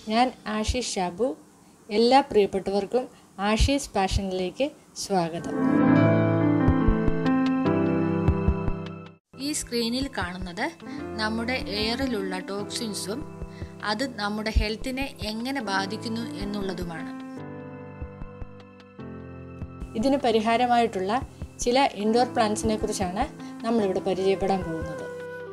ഞാൻ ആഷീഷ് ഷാബു എല്ലാ പ്രിയപ്പെട്ടവർക്കും ആഷീസ് പാഷനിലേക്ക് സ്വാഗതം ഈ സ്ക്രീനിൽ കാണുന്നത് നമ്മുടെ എയറിലുള്ള ടോക്സിൻസും അത് നമ്മുടെ ഹെൽത്തിനെ എങ്ങനെ ബാധിക്കുന്നു എന്നുള്ളതുമാണ് ഇതിന് പരിഹാരമായിട്ടുള്ള ചില ഇൻഡോർ പ്ലാന്റ്സിനെ കുറിച്ചാണ് നമ്മളിവിടെ പരിചയപ്പെടാൻ പോകുന്നത്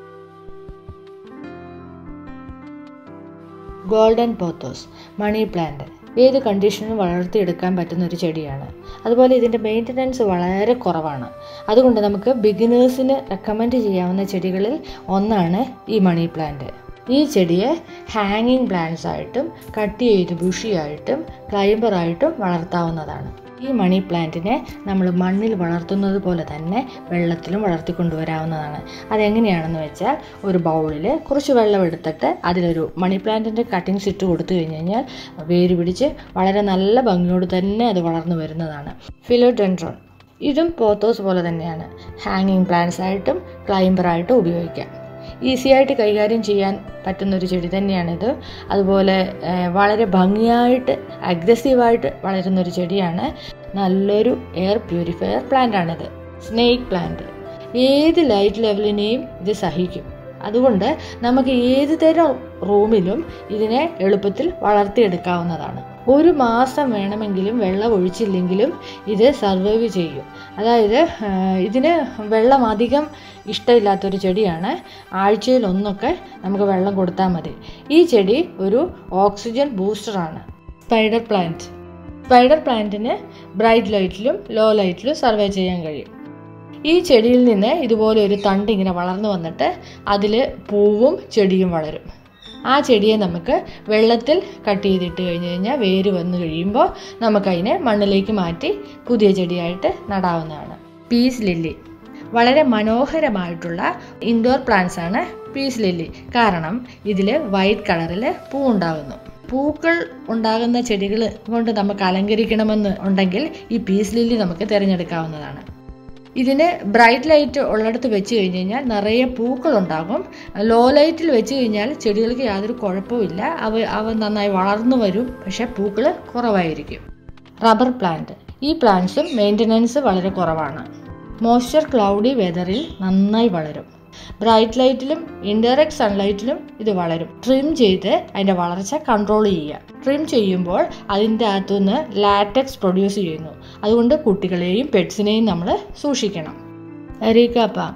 ഗോൾഡൻ പോത്തോസ് മണി പ്ലാന്റ് ഏത് കണ്ടീഷനിലും വളർത്തിയെടുക്കാൻ പറ്റുന്ന ഒരു ചെടിയാണ് അതുപോലെ ഇതിൻ്റെ മെയിൻ്റനൻസ് വളരെ കുറവാണ് അതുകൊണ്ട് നമുക്ക് ബിഗിനേഴ്സിന് റെക്കമെൻഡ് ചെയ്യാവുന്ന ചെടികളിൽ ഒന്നാണ് ഈ മണി പ്ലാന്റ് ഈ ചെടിയെ ഹാങ്ങിങ് പ്ലാന്റ്സ് ആയിട്ടും കട്ട് ചെയ്ത് ബുഷിയായിട്ടും ക്ലൈംബറായിട്ടും വളർത്താവുന്നതാണ് ഈ മണി പ്ലാന്റിനെ നമ്മൾ മണ്ണിൽ വളർത്തുന്നത് പോലെ തന്നെ വെള്ളത്തിലും വളർത്തിക്കൊണ്ടുവരാവുന്നതാണ് അതെങ്ങനെയാണെന്ന് വെച്ചാൽ ഒരു ബൗളിൽ കുറച്ച് വെള്ളം എടുത്തിട്ട് അതിലൊരു മണി പ്ലാന്റിൻ്റെ കട്ടിങ്സ് ഇട്ട് കൊടുത്തു കഴിഞ്ഞ് കഴിഞ്ഞാൽ വേര് പിടിച്ച് വളരെ നല്ല ഭംഗിയോട് തന്നെ അത് വളർന്നു വരുന്നതാണ് ഫിലോഡെൻഡ്രോൺ ഇതും പോത്തോസ് പോലെ തന്നെയാണ് ഹാങ്ങിങ് പ്ലാന്റ്സ് ആയിട്ടും ക്ലൈംബറായിട്ടും ഉപയോഗിക്കാം ഈസി ആയിട്ട് കൈകാര്യം ചെയ്യാൻ പറ്റുന്ന ഒരു ചെടി തന്നെയാണിത് അതുപോലെ വളരെ ഭംഗിയായിട്ട് അഗ്രസീവായിട്ട് വളരുന്ന ഒരു ചെടിയാണ് നല്ലൊരു എയർ പ്യൂരിഫയർ പ്ലാന്റ് ആണിത് സ്നേക്ക് പ്ലാന്റ് ഏത് ലൈറ്റ് ലെവലിനെയും ഇത് സഹിക്കും അതുകൊണ്ട് നമുക്ക് ഏത് തരം റൂമിലും ഇതിനെ എളുപ്പത്തിൽ വളർത്തിയെടുക്കാവുന്നതാണ് ഒരു മാസം വേണമെങ്കിലും വെള്ളം ഒഴിച്ചില്ലെങ്കിലും ഇത് സർവൈവ് ചെയ്യും അതായത് ഇതിന് വെള്ളം അധികം ഇഷ്ടമില്ലാത്തൊരു ചെടിയാണ് ആഴ്ചയിൽ ഒന്നൊക്കെ നമുക്ക് വെള്ളം കൊടുത്താൽ മതി ഈ ചെടി ഒരു ഓക്സിജൻ ബൂസ്റ്ററാണ് സ്പൈഡർ പ്ലാന്റ് സ്പൈഡർ പ്ലാന്റിന് ബ്രൈറ്റ് ലൈറ്റിലും ലോ ലൈറ്റിലും സർവേ ചെയ്യാൻ കഴിയും ഈ ചെടിയിൽ നിന്ന് ഇതുപോലെ ഒരു തണ്ട് ഇങ്ങനെ വളർന്നു വന്നിട്ട് അതിൽ പൂവും ചെടിയും വളരും ആ ചെടിയെ നമുക്ക് വെള്ളത്തിൽ കട്ട് ചെയ്തിട്ട് കഴിഞ്ഞ് കഴിഞ്ഞാൽ വേര് വന്നു കഴിയുമ്പോൾ നമുക്കതിനെ മണ്ണിലേക്ക് മാറ്റി പുതിയ ചെടിയായിട്ട് നടാവുന്നതാണ് പീസ് ലില്ലി വളരെ മനോഹരമായിട്ടുള്ള ഇൻഡോർ പ്ലാന്റ്സ് ആണ് പീസ് ലില്ലി കാരണം ഇതിൽ വൈറ്റ് കളറിൽ പൂ ഉണ്ടാകുന്നു പൂക്കൾ ഉണ്ടാകുന്ന ചെടികൾ കൊണ്ട് നമുക്ക് അലങ്കരിക്കണമെന്ന് ഉണ്ടെങ്കിൽ ഈ പീസ് ലില്ലി നമുക്ക് തിരഞ്ഞെടുക്കാവുന്നതാണ് ഇതിന് ബ്രൈറ്റ് ലൈറ്റ് ഉള്ളിടത്ത് വെച്ച് കഴിഞ്ഞ് കഴിഞ്ഞാൽ നിറയെ പൂക്കൾ ഉണ്ടാകും ലോ ലൈറ്റിൽ വെച്ച് കഴിഞ്ഞാൽ ചെടികൾക്ക് യാതൊരു കുഴപ്പമില്ല അവ അവ നന്നായി വളർന്നു വരും പക്ഷെ പൂക്കൾ കുറവായിരിക്കും റബ്ബർ പ്ലാന്റ് ഈ പ്ലാന്റ്സും മെയിൻ്റനൻസ് വളരെ കുറവാണ് മോയ്സ്ചർ ക്ലൗഡി വെതറിൽ നന്നായി വളരും ബ്രൈറ്റ് ലൈറ്റിലും ഇൻഡയറക്റ്റ് സൺലൈറ്റിലും ഇത് വളരും ട്രിം ചെയ്ത് അതിൻ്റെ വളർച്ച കൺട്രോൾ ചെയ്യുക ട്രിം ചെയ്യുമ്പോൾ അതിൻ്റെ അകത്തുനിന്ന് ലാറ്റക്സ് പ്രൊഡ്യൂസ് ചെയ്യുന്നു അതുകൊണ്ട് കുട്ടികളെയും പെറ്റ്സിനെയും നമ്മൾ സൂക്ഷിക്കണം എറീക്ക പാം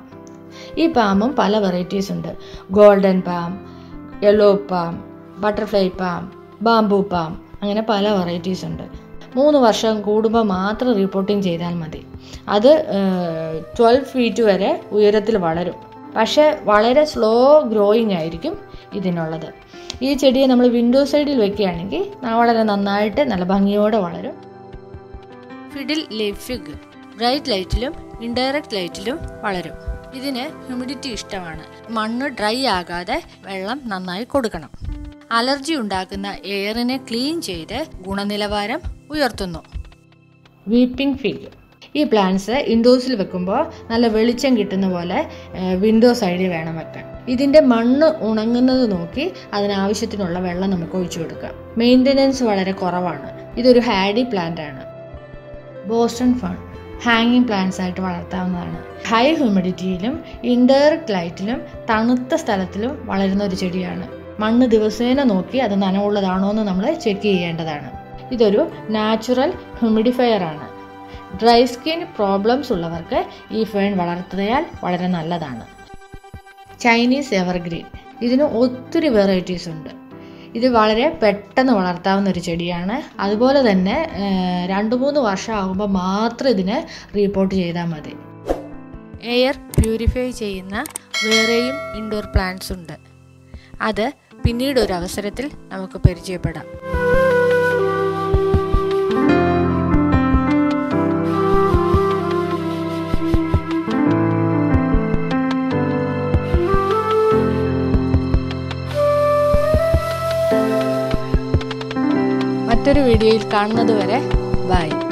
ഈ പാമും പല വെറൈറ്റീസ് ഉണ്ട് golden palm yellow palm butterfly palm bamboo palm അങ്ങനെ പല വെറൈറ്റീസ് ഉണ്ട് മൂന്ന് വർഷം കൂടുമ്പോൾ മാത്രം റിപ്പോർട്ടിങ് ചെയ്താൽ മതി അത് ട്വൽവ് ഫീറ്റ് വരെ ഉയരത്തിൽ വളരും പക്ഷേ വളരെ സ്ലോ ഗ്രോയിങ് ആയിരിക്കും ഇതിനുള്ളത് ഈ ചെടിയെ നമ്മൾ വിൻഡോ സൈഡിൽ വെക്കുകയാണെങ്കിൽ വളരെ നന്നായിട്ട് നല്ല ഭംഗിയോടെ വളരും ഫിഡിൽ ലിഫിഗ് ബ്രൈറ്റ് ലൈറ്റിലും ഇൻഡയറക്റ്റ് ലൈറ്റിലും വളരും ഇതിന് ഹ്യൂമിഡിറ്റി ഇഷ്ടമാണ് മണ്ണ് ഡ്രൈ ആകാതെ വെള്ളം നന്നായി കൊടുക്കണം അലർജി ഉണ്ടാക്കുന്ന എയറിനെ ക്ലീൻ ചെയ്ത് ഗുണനിലവാരം ഉയർത്തുന്നു വീപ്പിംഗ് ഫിഗ് ഈ പ്ലാന്റ്സ് ഇൻഡോഴ്സിൽ വെക്കുമ്പോൾ നല്ല വെളിച്ചം കിട്ടുന്ന പോലെ വിൻഡോ സൈഡിൽ വേണം വെക്കാൻ ഇതിൻ്റെ മണ്ണ് ഉണങ്ങുന്നത് നോക്കി അതിനാവശ്യത്തിനുള്ള വെള്ളം നമുക്ക് ഒഴിച്ചു കൊടുക്കാം മെയിൻ്റനൻസ് വളരെ കുറവാണ് ഇതൊരു ഹാഡി പ്ലാന്റ് ആണ് ബോസ്റ്റൺ ഫൺ ഹാങ്ങിങ് പ്ലാന്റ്സ് ആയിട്ട് വളർത്താവുന്നതാണ് ഹൈ ഹ്യൂമിഡിറ്റിയിലും ഇൻഡയറക്റ്റ് ലൈറ്റിലും തണുത്ത സ്ഥലത്തിലും വളരുന്ന ഒരു ചെടിയാണ് മണ്ണ് ദിവസേന നോക്കി അത് നനവുള്ളതാണോ എന്ന് നമ്മൾ ചെക്ക് ചെയ്യേണ്ടതാണ് ഇതൊരു നാച്ചുറൽ ഹ്യൂമിഡിഫയർ ആണ് ഡ്രൈ സ്കിൻ പ്രോബ്ലംസ് ഉള്ളവർക്ക് ഈ ഫേൺ വളർത്തിയാൽ വളരെ നല്ലതാണ് ചൈനീസ് എവർഗ്രീൻ ഇതിന് ഒത്തിരി വെറൈറ്റീസ് ഉണ്ട് ഇത് വളരെ പെട്ടെന്ന് വളർത്താവുന്ന ഒരു ചെടിയാണ് അതുപോലെ തന്നെ രണ്ട് മൂന്ന് വർഷം ആകുമ്പോൾ മാത്രം ഇതിനെ റീപ്പോർട്ട് ചെയ്താൽ മതി എയർ പ്യൂരിഫൈ ചെയ്യുന്ന വേറെയും ഇൻഡോർ പ്ലാന്റ്സ് ഉണ്ട് അത് പിന്നീട് ഒരു അവസരത്തിൽ നമുക്ക് പരിചയപ്പെടാം മറ്റൊരു വീഡിയോയിൽ കാണുന്നത് വരെ ബൈ